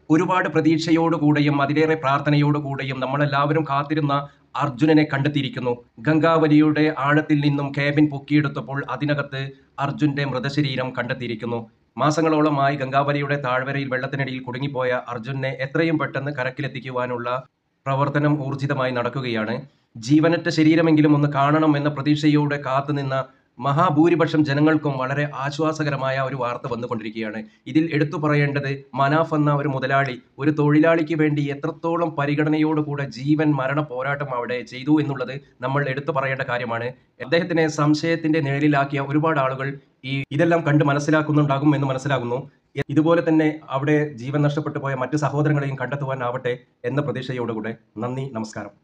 ഒരുപാട് പ്രതീക്ഷയോടുകൂടെയും അതിലേറെ പ്രാർത്ഥനയോടുകൂടെയും നമ്മളെല്ലാവരും കാത്തിരുന്ന അർജുനനെ കണ്ടെത്തിയിരിക്കുന്നു ഗംഗാവലിയുടെ ആഴത്തിൽ നിന്നും കേബിൻ പൊക്കിയെടുത്തപ്പോൾ അതിനകത്ത് അർജുന്റെ മൃതശരീരം കണ്ടെത്തിയിരിക്കുന്നു മാസങ്ങളോളമായി ഗംഗാവലിയുടെ താഴ്വരയിൽ വെള്ളത്തിനടിയിൽ കുടുങ്ങിപ്പോയ അർജുനെ എത്രയും പെട്ടെന്ന് കരക്കിലെത്തിക്കുവാനുള്ള പ്രവർത്തനം ഊർജിതമായി നടക്കുകയാണ് ജീവനറ്റ ശരീരമെങ്കിലും ഒന്ന് കാണണം എന്ന പ്രതീക്ഷയോടെ കാത്തുനിന്ന മഹാഭൂരിപക്ഷം ജനങ്ങൾക്കും വളരെ ആശ്വാസകരമായ ഒരു വാർത്ത വന്നുകൊണ്ടിരിക്കുകയാണ് ഇതിൽ എടുത്തു പറയേണ്ടത് മനാഫ് എന്ന ഒരു മുതലാളി ഒരു തൊഴിലാളിക്ക് വേണ്ടി എത്രത്തോളം പരിഗണനയോടുകൂടെ ജീവൻ മരണ പോരാട്ടം അവിടെ ചെയ്തു എന്നുള്ളത് നമ്മൾ എടുത്തു പറയേണ്ട കാര്യമാണ് അദ്ദേഹത്തിനെ സംശയത്തിന്റെ നിഴലിലാക്കിയ ഒരുപാട് ആളുകൾ ഈ ഇതെല്ലാം കണ്ട് മനസ്സിലാക്കുന്നുണ്ടാകും എന്ന് മനസ്സിലാകുന്നു ഇതുപോലെ തന്നെ അവിടെ ജീവൻ നഷ്ടപ്പെട്ടു പോയ മറ്റു സഹോദരങ്ങളെയും കണ്ടെത്തുവാനാവട്ടെ എന്ന പ്രതീക്ഷയോടുകൂടെ നന്ദി നമസ്കാരം